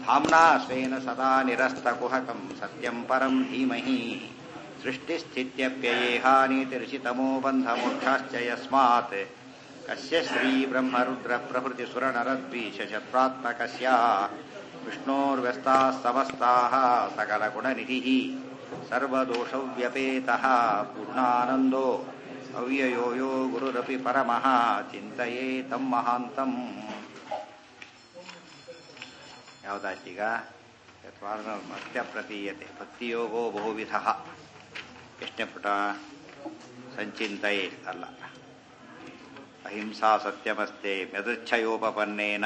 धाम्ना स्वेन सदा निरस्तकुहकम् सत्यम् परम् धीमहि सृष्टिस्थित्यप्ययेहानीतिर्षितमो बन्धमोक्षाश्च यस्मात् कस्य श्रीब्रह्मरुद्रप्रभृतिसुरनरद्वीशशत्रात्मकस्य विष्णोर्व्यस्ताः समस्ताः सकलगुणनिधिः सर्वदोषव्यपेतः पूर्णानन्दो ಅವ್ಯಯೋ ಯೋ ಗುರುರಪಿ ಪರಮಃ ಚಿಂತೆಯೇ ತಮ್ಮ ಮಹಾಂತಂ ಯಾವುದಾಚೀಗ ಮತ್ಯ ಪ್ರತೀಯತೆ ಭಕ್ತಿಯೋಗೋ ಬಹುವಿಧ ಎಷ್ಟನೇ ಪುಟ ಸಂಚಿಂತೆಯೇ ಅಲ್ಲ ಅಹಿಂಸಾ ಸತ್ಯಮಸ್ತೆ ಮೆದೃಚ್ಛಯೋಪಪನ್ನೇನ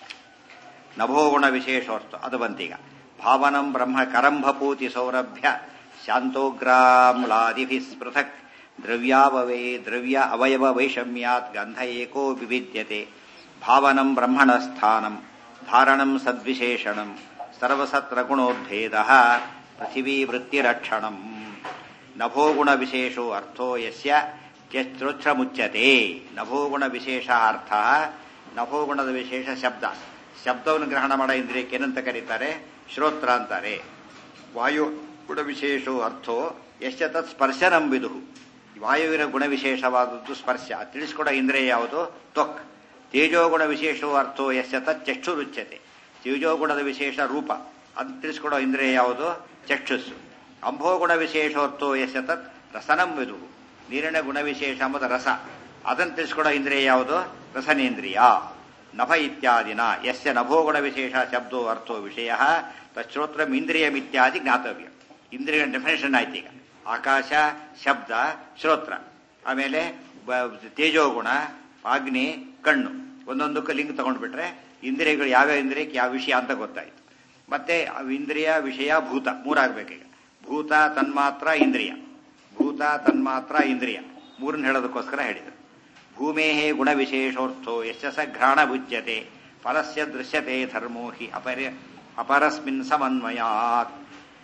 ನಭೋಗುಣ ವಿಶೇಷೋರ್ಥ ಅದು ಬಂತೀಗ ಭಾವನಂ ಬ್ರಹ್ಮ ಕರಂಭಪೂತಿ ಸೌರಭ್ಯ ಶಾಂತೋಗ್ರಾಮ್ಲಾದಿಭಿ ಸ್ಪೃಥಕ್ ದ್ರವ್ಯಾವವೇ ದ್ರವ್ಯ ಅವಯವ ವೈಷಮ್ಯಾತ್ ಗಂಧ ಏಕೋ ವಿಭಿದ್ಯತೆ ಭಾವನಂ ಬ್ರಹ್ಮಣ ಸ್ಥಾನಂ ಧಾರಣಂ ಸದ್ವಿಶೇಷಣಂ ಸರ್ವಸತ್ರಗುಣೋದ್ಭೇದ ಪೃಥಿವೀ ವೃತ್ತಿರಕ್ಷಣಂ ನಭೋಗುಣ ವಿಶೇಷೋ ಅರ್ಥೋ ಯಸ್ಯ ಮುಚ್ಯತೆ ನಭೋಗುಣ ವಿಶೇಷ ಅರ್ಥ ನಭೋಗುಣದ ವಿಶೇಷ ಶಬ್ದ ಶಬ್ದವನ್ನು ಗ್ರಹಣ ಮಾಡೋ ಇಂದ್ರಿಯಕ್ಕೆ ಏನಂತ ಕರೀತಾರೆ ಶ್ರೋತ್ರ ಅಂತಾರೆ ವಾಯು ಗುಣ ವಿಶೇಷೋ ಅರ್ಥೋ ಯಶ್ಚ ತತ್ ಸ್ಪರ್ಶನಂ ವಿದುಹು ವಾಯುವಿನ ಗುಣವಿಶೇಷವಾದದ್ದು ಸ್ಪರ್ಶ ತಿಳಿಸ್ಕೊಡೋ ಇಂದ್ರಿಯ ಯಾವುದು ತ್ವಕ್ ತೇಜೋಗುಣ ವಿಶೇಷವೋ ಅರ್ಥೋ ಯಶ್ಚ ತತ್ ಚಕ್ಷುರುಚ್ಯತೆ ತೇಜೋಗುಣದ ವಿಶೇಷ ರೂಪ ಅದು ತಿಳಿಸ್ಕೊಡೋ ಇಂದ್ರಿಯ ಯಾವುದು ಚಕ್ಷುಸ್ಸು ಅಂಭೋಗುಣ ವಿಶೇಷೋರ್ಥೋ ಯಶ್ಚ ತತ್ ರಸನಂ ವಿದುಹು ನೀರಿನ ಗುಣವಿಶೇಷ ಎಂಬುದು ರಸ ಅದನ್ನು ತಿಳಿಸ್ಕೊಡೋ ಇಂದ್ರಿಯ ಯಾವುದು ರಸನೇಂದ್ರಿಯ ನಭ ಇತ್ಯಾದಿನ ಯಸ್ಯ ನಭೋಗುಣ ವಿಶೇಷ ಶಬ್ದೋ ಅರ್ಥೋ ವಿಷಯ ತಶ್ರೋತ್ರಂ ಇಂದ್ರಿಯಮಿತ್ಯಾದಿ ಜ್ಞಾತವ್ಯ ಇಂದ್ರಿಯ ಡೆಫಿನೇಷನ್ ಆಯ್ತು ಈಗ ಆಕಾಶ ಶಬ್ದ ಶ್ರೋತ್ರ ಆಮೇಲೆ ತೇಜೋಗುಣ ಅಗ್ನಿ ಕಣ್ಣು ಒಂದೊಂದಕ್ಕೆ ಲಿಂಕ್ ತಗೊಂಡ್ಬಿಟ್ರೆ ಇಂದ್ರಿಯಗಳು ಯಾವ್ಯಾವ ಇಂದ್ರಿಯಕ್ಕೆ ಯಾವ ವಿಷಯ ಅಂತ ಗೊತ್ತಾಯ್ತು ಮತ್ತೆ ಇಂದ್ರಿಯ ವಿಷಯ ಭೂತ ಮೂರಾಗಬೇಕೀಗ ಭೂತ ತನ್ಮಾತ್ರ ಇಂದ್ರಿಯ ಭೂತ ತನ್ಮಾತ್ರ ಇಂದ್ರಿಯ ಮೂರನ್ನ ಹೇಳೋದಕ್ಕೋಸ್ಕರ ಹೇಳಿದರು ಭೂಮೇಹೇ ಗುಣವಿಶೇಷೋರ್ಥೋ ಯಶಸ ಘ್ರಾಣ ಭುಜ್ಯತೆ ಫಲಸ್ಯ ದೃಶ್ಯತೆ ಧರ್ಮೋ ಹಿ ಅಪರ ಅಪರಸ್ಮಿನ್ ಸಮನ್ವಯಾತ್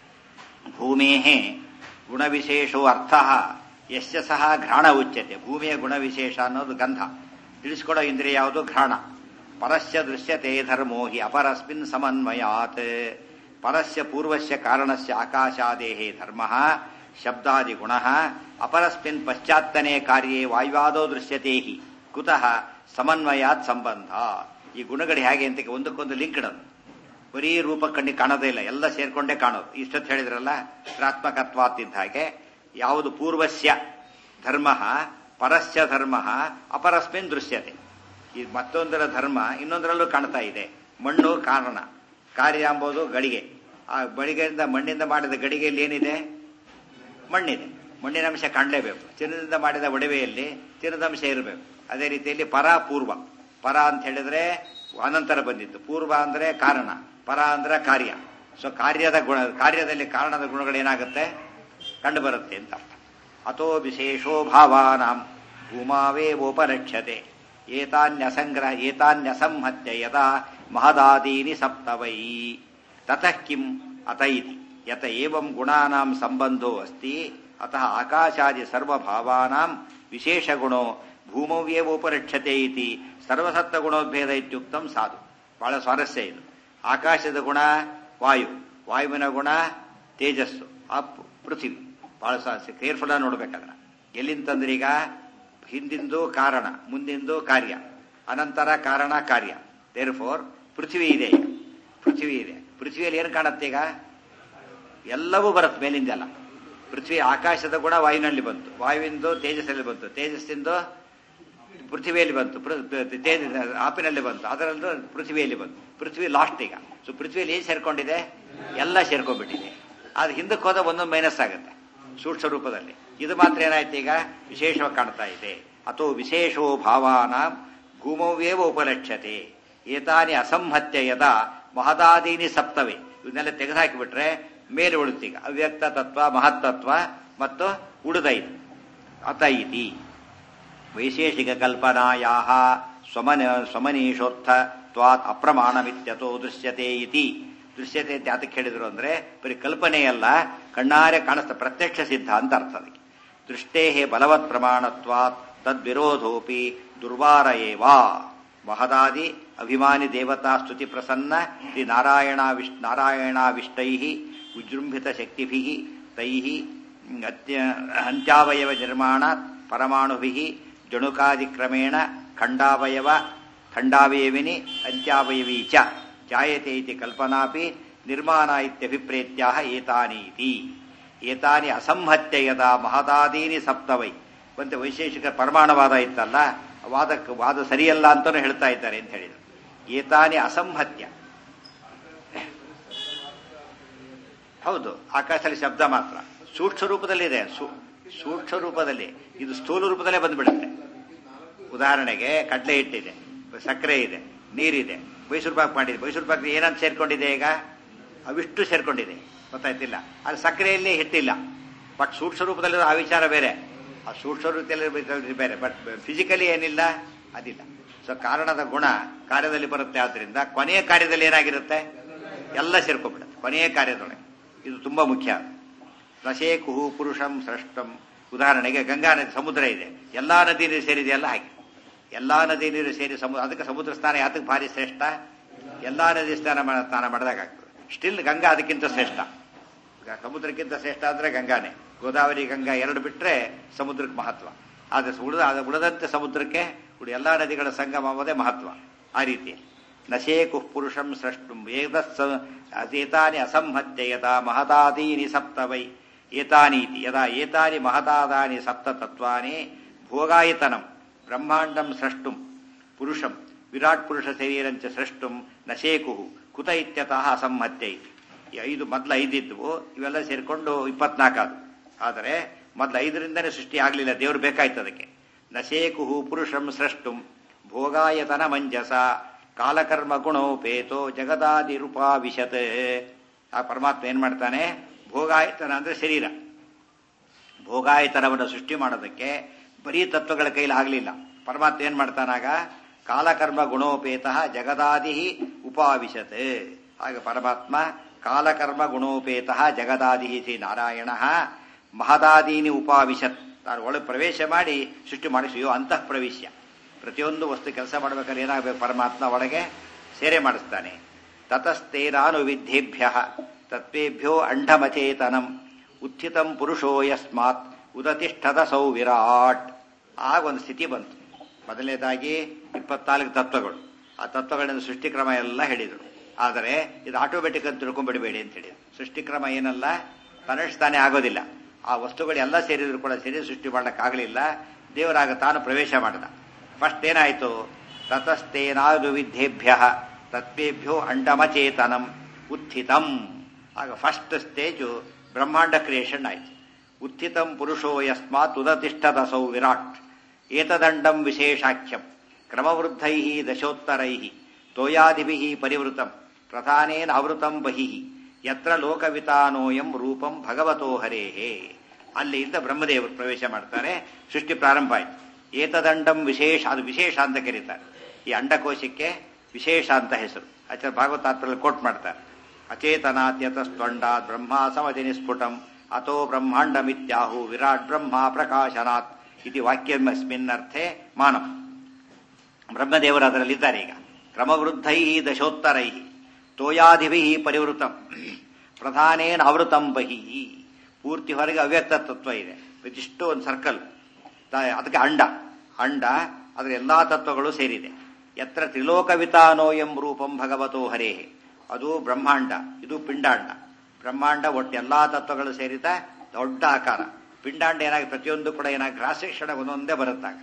ಭೂಮೇಹೇ ಗುಣವಿಶೇಷೋ ಅರ್ಥ ಯಶ್ಯ ಸಹ ಘ್ರಾಣ ಉಚ್ಯತೆ ಭೂಮಿಯ ಗುಣವಿಶೇಷ ಅನ್ನೋದು ಗಂಧ ತಿಳಿಸ್ಕೊಡೋ ಇಂದ್ರಿಯ ಯಾವುದು ಘ್ರಾಣ ಪರಸ್ಯ ದೃಶ್ಯತೆ ಧರ್ಮೋ ಹಿ ಅಪರಸ್ಮಿನ್ ಸಮನ್ವಯಾತ್ ಪರಸ್ಯ ಪೂರ್ವಸ್ಯ ಕಾರಣಸ್ಯ ಆಕಾಶಾದೇಹೇ ಧರ್ಮ ಶಬ್ದಾದಿ ಗುಣ ಅಪರಸ್ಮಿನ್ ಪಶ್ಚಾತ್ತನೇ ಕಾರ್ಯೇ ವಾಯುವಾದೋ ದೃಶ್ಯತೆ ಹಿ ಕುತಃ ಸಮನ್ವಯಾತ್ ಸಂಬಂಧ ಈ ಗುಣಗಳು ಹೇಗೆ ಅಂತ ಒಂದಕ್ಕೊಂದು ಲಿಂಕ್ ಇಡೋದು ಬರೀ ರೂಪ ಕಣ್ಣಿಗೆ ಕಾಣೋದೇ ಇಲ್ಲ ಎಲ್ಲ ಸೇರ್ಕೊಂಡೇ ಕಾಣೋದು ಇಷ್ಟೊತ್ತು ಹೇಳಿದ್ರಲ್ಲ ಪ್ರಾತ್ಮಕತ್ವಾತಿದ್ದ ಹಾಗೆ ಯಾವುದು ಪೂರ್ವಸ್ಯ ಧರ್ಮ ಪರಸ್ಯ ಧರ್ಮ ಅಪರಸ್ಮಿನ್ ದೃಶ್ಯತೆ ಈ ಮತ್ತೊಂದರ ಧರ್ಮ ಇನ್ನೊಂದರಲ್ಲೂ ಕಾಣ್ತಾ ಇದೆ ಮಣ್ಣು ಕಾರಣ ಕಾರ್ಯ ಎಂಬುದು ಗಡಿಗೆ ಆ ಬಳಿಗೆಯಿಂದ ಮಣ್ಣಿಂದ ಮಾಡಿದ ಗಡಿಗೆಯಲ್ಲಿ ಏನಿದೆ ಮಣ್ಣಿದೆ ಮಣ್ಣಿನ ಅಂಶ ಕಾಣಲೇಬೇಕು ಚಿನ್ನದಿಂದ ಮಾಡಿದ ಒಡವೆಯಲ್ಲಿ ಚಿನ್ನದ ಅಂಶ ಇರಬೇಕು ಅದೇ ರೀತಿಯಲ್ಲಿ ಪರ ಪೂರ್ವ ಪರ ಅಂತ ಹೇಳಿದ್ರೆ ಅನಂತರ ಬಂದಿತ್ತು ಪೂರ್ವ ಅಂದ್ರೆ ಕಾರಣ ಪರ ಅಂದ್ರೆ ಕಾರ್ಯ ಸೊ ಕಾರ್ಯದ ಗುಣ ಕಾರ್ಯದಲ್ಲಿ ಕಾರಣದ ಗುಣಗಳೇನಾಗುತ್ತೆ ಕಂಡು ಬರುತ್ತೆ ಅಂತ ಅರ್ಥ ಅಥೋ ವಿಶೇಷೋ ಭಾವಾನಾಂ ಭೂಮಾವೇವೋಪರಕ್ಷತೆ ಏತಾನ್ಯಸಂಗ್ರಹ ಏತಾನ್ಯಸಂಹತ್ಯ ಯದಾ ಮಹದಾದೀನಿ ಸಪ್ತವೈ ತತಃ ಕಿಂ ಅತ ಇತಿ ಯತ ಏವಂ ಗುಣಾನಾಂ ಸಂಬಂಧೋ ಅಸ್ತಿ ಅತಃ ಆಕಾಶಾದಿ ಸರ್ವಭಾವಾನಾಂ ವಿಶೇಷಗುಣೋ ಭೂಮವ್ಯೇವೋಪರಕ್ಷತೆ ಇತಿ ಸರ್ವಸತ್ತ ಗುಣೋದ್ಭೇದ ಇತ್ಯುಕ್ತಂ ಸಾಧು ಬಹಳ ಸ್ವಾರಸ್ಯ ಇದು ಆಕಾಶದ ಗುಣ ವಾಯು ವಾಯುವಿನ ಗುಣ ತೇಜಸ್ಸು ಅಪ್ ಪೃಥ್ವಿ ಬಹಳ ಕೇರ್ಫುಲ್ ಆಗಿ ನೋಡ್ಬೇಕಾದ್ರೆ ಎಲ್ಲಿಂತಂದ್ರೆ ಈಗ ಹಿಂದಿಂದು ಕಾರಣ ಮುಂದಿಂದು ಕಾರ್ಯ ಅನಂತರ ಕಾರಣ ಕಾರ್ಯ ದೇರ್ ಫೋರ್ ಪೃಥ್ವಿ ಇದೆ ಈಗ ಪೃಥ್ವಿ ಇದೆ ಪೃಥ್ವಿಯಲ್ಲಿ ಏನು ಕಾಣುತ್ತೆ ಈಗ ಎಲ್ಲವೂ ಬರುತ್ತೆ ಮೇಲಿಂದೆಲ್ಲ ಪೃಥ್ವಿ ಆಕಾಶದ ಗುಣ ವಾಯುವಿನಲ್ಲಿ ಬಂತು ವಾಯುವಿಂದು ತೇಜಸ್ಸಲ್ಲಿ ಬಂತು ತೇಜಸ್ಸಿಂದು ಪೃಥ್ವಿಯಲ್ಲಿ ಬಂತು ತೇಜ ಆಪಿನಲ್ಲಿ ಬಂತು ಅದರಲ್ಲೂ ಪೃಥ್ವಿಯಲ್ಲಿ ಬಂತು ಪೃಥ್ವಿ ಲಾಸ್ಟ್ ಈಗ ಸೊ ಪೃಥ್ವಿಯಲ್ಲಿ ಏನ್ ಸೇರ್ಕೊಂಡಿದೆ ಎಲ್ಲ ಸೇರ್ಕೊಂಡ್ಬಿಟ್ಟಿದೆ ಅದು ಹಿಂದಕ್ಕೆ ಹೋದ ಒಂದೊಂದು ಮೈನಸ್ ಆಗುತ್ತೆ ಸೂಕ್ಷ್ಮ ರೂಪದಲ್ಲಿ ಇದು ಮಾತ್ರ ಏನಾಯ್ತು ಈಗ ವಿಶೇಷವಾಗಿ ಕಾಣ್ತಾ ಇದೆ ಅಥೋ ವಿಶೇಷೋ ಭಾವಾನ ಭೂಮವ್ಯೇವ ಉಪಲಕ್ಷ್ಯತೆ ಏತಾನಿ ಅಸಂಹತ್ಯ ಯದ ಮಹದಾದೀನಿ ಸಪ್ತವೇ ಇವನ್ನೆಲ್ಲ ತೆಗೆದುಹಾಕಿಬಿಟ್ರೆ ಮೇಲೆ ಉಳಿತೀಗ ಅವ್ಯಕ್ತ ತತ್ವ ಮಹತ್ತತ್ವ ಮತ್ತು ಉಳಿದೈದು ಅತ ಇತಿ ವೈಶೇಷಿಕ ಕಲ್ಪನಾಯಾ ಸ್ವಮನ ಸ್ವಮನೀಶೋರ್ಥ ತ್ವಾತ್ ಅಪ್ರಮಾಣಮಿತ್ಯತೋ ದೃಶ್ಯತೆ ಇತಿ ದೃಶ್ಯತೆ ಅಂತ ಯಾತಕ್ಕೆ ಹೇಳಿದ್ರು ಅಂದ್ರೆ ಬರೀ ಕಲ್ಪನೆಯಲ್ಲ ಕಣ್ಣಾರೆ ಕಾಣಿಸ್ತ ಪ್ರತ್ಯಕ್ಷ ಸಿದ್ಧ ಅಂತ ಅರ್ಥ ಅದಕ್ಕೆ ದೃಷ್ಟೇ ಬಲವತ್ ಪ್ರಮಾಣತ್ವಾತ್ ತದ್ವಿರೋಧೋಪಿ ದುರ್ವಾರ ಏವಾ ಮಹದಾದಿ ಅಭಿಮಾನಿ ದೇವತಾ ಸ್ತುತಿ ಪ್ರಸನ್ನ ಶ್ರೀ ನಾರಾಯಣಾವಿಶ್ ನಾರಾಯಣಾವಿಷ್ಟೈ ವಿಜೃಂಭಿತ ಶಕ್ತಿಭಿ ತೈ ಅತ್ಯ ಅಂತ್ಯಾವಯವ ನಿರ್ಮಾಣ ಪರಮಾಣುಭಿ ಜಣುಕಾದಿಕ್ರಮೇಣ ಖಂಡಾವಯವ ಖಂಡಾವಯವಿನಿ ಅಂತ್ಯಾವಯವೀ ಚ ಜಾಯತೆ ಇತಿ ಕಲ್ಪನಾಪಿ ನಿರ್ಮಾಣ ಇತ್ಯಭಿಪ್ರೇತ್ಯಾಹ ಏತಾನೀತಿ ಏತಾನಿ ಅಸಂಹತ್ಯ ಯದಾ ಮಹದಾದೀನಿ ಸಪ್ತವೈ ಮತ್ತೆ ವೈಶೇಷಿಕ ಪರಮಾಣವಾದ ಇತ್ತಲ್ಲ ಆ ವಾದಕ್ಕೆ ವಾದ ಸರಿಯಲ್ಲ ಅಂತಾನು ಹೇಳ್ತಾ ಇದ್ದಾರೆ ಅಂತ ಹೇಳಿದರು ಏತಾನಿ ಅಸಂಹತ್ಯ ಹೌದು ಆಕಾಶದಲ್ಲಿ ಶಬ್ದ ಮಾತ್ರ ಸೂಕ್ಷ್ಮ ರೂಪದಲ್ಲಿದೆ ಸೂ- ಸೂಕ್ಷ್ಮ ರೂಪದಲ್ಲಿ ಇದು ಸ್ಥೂಲ ರೂಪದಲ್ಲೇ ಬಂದ್ಬಿಡುತ್ತೆ ಉದಾಹರಣೆಗೆ ಕಡಲೆ ಹಿಟ್ಟಿದೆ ಸಕ್ಕರೆ ಇದೆ ನೀರಿದೆ ಮೈಸೂರು ಪಾಕ್ ಮಾಡಿದೆ ಮೈಸೂರು ಪಾಕ್ ಏನಂತ ಸೇರ್ಕೊಂಡಿದೆ ಈಗ ಅವಿಷ್ಟು ಸೇರ್ಕೊಂಡಿದೆ ಗೊತ್ತಾಯ್ತಿಲ್ಲ ಅದು ಸಕ್ಕರೆಯಲ್ಲಿ ಹಿಟ್ಟಿಲ್ಲ ಬಟ್ ಸೂಕ್ಷ್ಮ ರೂಪದಲ್ಲಿರೋ ಆ ವಿಚಾರ ಬೇರೆ ಆ ಸೂಕ್ಷ್ಮ ರೂಪದಲ್ಲಿ ಬೇರೆ ಬಟ್ ಫಿಸಿಕಲಿ ಏನಿಲ್ಲ ಅದಿಲ್ಲ ಸೊ ಕಾರಣದ ಗುಣ ಕಾರ್ಯದಲ್ಲಿ ಬರುತ್ತೆ ಆದ್ರಿಂದ ಕೊನೆಯ ಕಾರ್ಯದಲ್ಲಿ ಏನಾಗಿರುತ್ತೆ ಎಲ್ಲ ಸೇರ್ಕೊಂಡ್ಬಿಡುತ್ತೆ ಕೊನೆಯ ಕಾರ್ಯದೊಳಗೆ ಇದು ತುಂಬಾ ಮುಖ್ಯ ರಸೇಕುಹು ಪುರುಷಂ ಸೃಷ್ಟಂ ಉದಾಹರಣೆಗೆ ಗಂಗಾ ನದಿ ಸಮುದ್ರ ಇದೆ ಎಲ್ಲಾ ನದಿ ನೀರು ಸೇರಿದೆಯಲ್ಲ ಹಾಗೆ ಎಲ್ಲಾ ನದಿ ನೀರು ಸೇರಿ ಸಮುದ್ರ ಅದಕ್ಕೆ ಸಮುದ್ರ ಸ್ನಾನ ಯಾತಕ್ಕೆ ಭಾರಿ ಶ್ರೇಷ್ಠ ಎಲ್ಲಾ ನದಿ ಸ್ನಾನ ಮಾಡ ಸ್ನಾನ ಮಾಡಿದಾಗ್ತದೆ ಸ್ಟಿಲ್ ಗಂಗಾ ಅದಕ್ಕಿಂತ ಶ್ರೇಷ್ಠ ಗ- ಸಮುದ್ರಕ್ಕಿಂತ ಶ್ರೇಷ್ಠ ಅಂದ್ರೆ ಗಂಗಾನೆ ಗೋದಾವರಿ ಗಂಗಾ ಎರಡು ಬಿಟ್ರೆ ಸಮುದ್ರಕ್ಕೆ ಮಹತ್ವ ಆದ್ರೆ ಉಳಿದ ಅದು ಉಳಿದಂತೆ ಸಮುದ್ರಕ್ಕೆ ಉಳಿ ಎಲ್ಲಾ ನದಿಗಳ ಸಂಗಮ ಆಗೋದೇ ಮಹತ್ವ ಆ ರೀತಿ ನಶೇಕು ಪುರುಷಂ ಸೃಷ್ಟುಂ ಏತತ್ಸ ಏತಾನಿ ಅಸಂಹತ್ಯ ಯದಾ ಮಹತಾದೀನಿ ಸಪ್ತವೈ ಏತಾನೀತಿ ಯದಾ ಏತಾನಿ ಮಹತಾದಾನಿ ಸಪ್ತ ತತ್ವಾನಿ ಭೋಗಾಯತನಂ ಬ್ರಹ್ಮಾಂಡಂ ಸೃಷ್ಟುಂ ಪುರುಷಂ ವಿರಾಟ್ ಪುರುಷ ಶರೀರಂಚ ಸೃಷ್ಟುಂ ನಶೇಕು ಕುತ ಇತ್ಯತಃ ಅಸಂಹತ್ಯ ಇತಿ ಈ ಐದು ಮೊದಲು ಐದಿದ್ವು ಇವೆಲ್ಲ ಸೇರಿಕೊಂಡು ಇಪ್ಪತ್ನಾಲ್ಕಾದು ಆದರೆ ಮೊದಲು ಐದರಿಂದನೇ ಸೃಷ್ಟಿ ಆಗಲಿಲ್ಲ ದೇವರು ಬೇಕಾಯ್ತು ಅದಕ್ಕೆ ನಶೇಕುಹು ಪುರುಷಂ ಸೃಷ್ಟುಂ ಭೋಗಾಯತನ ಮಂಜಸ ಕಾಲಕರ್ಮ ಗುಣೋಪೇತೋ ಜಗದಾದಿ ರೂಪಾವಿಶತ್ ಆ ಪರಮಾತ್ಮ ಏನ್ ಮಾಡ್ತಾನೆ ಭೋಗಾಯತನ ಅಂದ್ರೆ ಶರೀರ ಭೋಗಾಯತನವನ್ನು ಸೃಷ್ಟಿ ಮಾಡೋದಕ್ಕೆ ಬರೀ ತತ್ವಗಳ ಕೈಲಿ ಆಗಲಿಲ್ಲ ಪರಮಾತ್ಮ ಏನ್ ಮಾಡ್ತಾನಾಗ ಕಾಲಕರ್ಮ ಗುಣೋಪೇತ ಜಗದಾದಿ ಉಪಾವಿಶತ್ ಹಾಗೆ ಪರಮಾತ್ಮ ಕಾಲಕರ್ಮ ಗುಣೋಪೇತ ಜಗದಾದಿ ಶ್ರೀ ನಾರಾಯಣ ಮಹದಾದೀನಿ ಉಪಾವಿಶತ್ ತಾನು ಒಳಗೆ ಪ್ರವೇಶ ಮಾಡಿ ಸೃಷ್ಟಿ ಮಾಡಿಸಿಯೋ ಅಂತಃ ಪ್ರವೇಶ್ಯ ಪ್ರತಿಯೊಂದು ವಸ್ತು ಕೆಲಸ ಮಾಡಬೇಕಾದ್ರೆ ಏನಾಗಬೇಕು ಪರಮಾತ್ಮ ಒಳಗೆ ಸೇರೆ ಮಾಡಿಸ್ತಾನೆ ತತಸ್ತೇನಾನು ವಿದ್ಯೇಭ್ಯ ತತ್ವೇಭ್ಯೋ ಅಂಢಮಚೇತನಂ ಉತ್ಥಿತಂ ಪುರುಷೋ ಯಸ್ಮಾತ್ ಉದತಿಷ್ಠದ ಸೌ ವಿರಾಟ್ ಆಗ ಒಂದು ಸ್ಥಿತಿ ಬಂತು ಮೊದಲನೇದಾಗಿ ಇಪ್ಪತ್ನಾಲ್ಕು ತತ್ವಗಳು ಆ ತತ್ವಗಳಿಂದ ಸೃಷ್ಟಿಕ್ರಮ ಎಲ್ಲ ಹೇಳಿದರು ಆದರೆ ಇದು ಆಟೋಮೆಟಿಕ್ ಅಂತ ತಿಳ್ಕೊಂಡ್ಬಿಡಬೇಡಿ ಅಂತ ಹೇಳಿದ್ರು ಸೃಷ್ಟಿಕ್ರಮ ಏನಲ್ಲ ತನ್ನಷ್ಟಾನೇ ಆಗೋದಿಲ್ಲ ಆ ವಸ್ತುಗಳು ಎಲ್ಲ ಸೇರಿದ್ರು ಕೂಡ ಸೇರಿ ಸೃಷ್ಟಿ ಮಾಡಕ್ಕಾಗಲಿಲ್ಲ ದೇವರಾಗ ತಾನು ಪ್ರವೇಶ ಮಾಡಿದ ಫಸ್ಟ್ ಏನಾಯ್ತು ತತಸ್ತೇನಾದು ವಿದ್ಯೇಭ್ಯ ತತ್ವೇಭ್ಯೋ ಅಂಡಮಚೇತನಂ ಉತ್ಥಿತಂ ಆಗ ಫಸ್ಟ್ ಸ್ಟೇಜು ಬ್ರಹ್ಮಾಂಡ ಕ್ರಿಯೇಷನ್ ಆಯ್ತು ಉತ್ಥಿತಂ ಪುರುಷೋ ಯಸ್ಮಾತ್ ಉದತಿಷ್ಠದಸೌ ವಿರಾಟ್ ಏತದಂಡಂ ವಿಶೇಷಾಖ್ಯಂ ಕ್ರಮವೃದ್ಧೈ ದಶೋತ್ತರೈ ತೋಯಾದಿಭಿ ಪರಿವೃತಂ ಪ್ರಧಾನೇನ ಆವೃತಂ ಬಹಿಃ ಯತ್ರ ಲೋಕವಿತಾನೋಯಂ ರೂಪಂ ಭಗವತೋ ಹರೇಹೇ ಅಲ್ಲಿಂದ ಬ್ರಹ್ಮದೇವರು ಪ್ರವೇಶ ಮಾಡ್ತಾರೆ ಸೃಷ್ಟಿ ಪ್ರಾರಂಭ ಆಯ್ತು ಏತದಂಡಂ ವಿಶೇಷ ಅದು ವಿಶೇಷ ಅಂತ ಕರೀತಾರೆ ಈ ಅಂಡಕೋಶಕ್ಕೆ ವಿಶೇಷ ಅಂತ ಹೆಸರು ಆಚಾರ್ಯ ಭಾಗವತಾತ್ರಲ್ಲಿ ಕೋಟ್ ಮಾಡ್ತಾರೆ ಅಚೇತನಾತ್ಯತಸ್ತ್ವಂಡಾತ್ ಬ್ರಹ್ಮ ಸಮಜನಿ ಸ್ಫುಟಂ ಅಥೋ ಬ್ರಹ್ಮಾಂಡಮಿತ್ಯಾಹು ವಿರಾಟ್ ಬ್ರಹ್ಮ ಪ್ರಕಾಶನಾತ್ ಇತಿ ವಾಕ್ಯಮಸ್ಮಿನ್ನರ್ಥೆ ಮಾನಂ ಬ್ರಹ್ಮದೇವರು ಅದರಲ್ಲಿದ್ದಾರೆ ಈಗ ಕ್ರಮವೃದ್ಧೈ ದಶೋತ್ತರೈ ತೋಯಾದಿಭಿ ಪರಿವೃತಂ ಪ್ರಧಾನೇನ ಆವೃತಂ ಬಹಿ ಪೂರ್ತಿ ಹೊರಗೆ ಅವ್ಯಕ್ತ ತತ್ವ ಇದೆ ಇದಿಷ್ಟು ಒಂದು ಸರ್ಕಲ್ ಅದಕ್ಕೆ ಅಂಡ ಅಂಡ ಅದರ ಎಲ್ಲಾ ತತ್ವಗಳು ಸೇರಿದೆ ಎತ್ರ ತ್ರಿಲೋಕವಿತಾನೋ ಎಂ ರೂಪಂ ಭಗವತೋ ಹರೇ ಅದು ಬ್ರಹ್ಮಾಂಡ ಇದು ಪಿಂಡಾಂಡ ಬ್ರಹ್ಮಾಂಡ ಒಟ್ಟು ಎಲ್ಲಾ ತತ್ವಗಳು ಸೇರಿದ ದೊಡ್ಡ ಆಕಾರ ಪಿಂಡಾಂಡ ಏನಾಗಿ ಪ್ರತಿಯೊಂದು ಕೂಡ ಏನಾಗಿ ಗ್ರಾಸೇಕ್ಷಣ ಒಂದೊಂದೇ ಬರುತ್ತಾಗ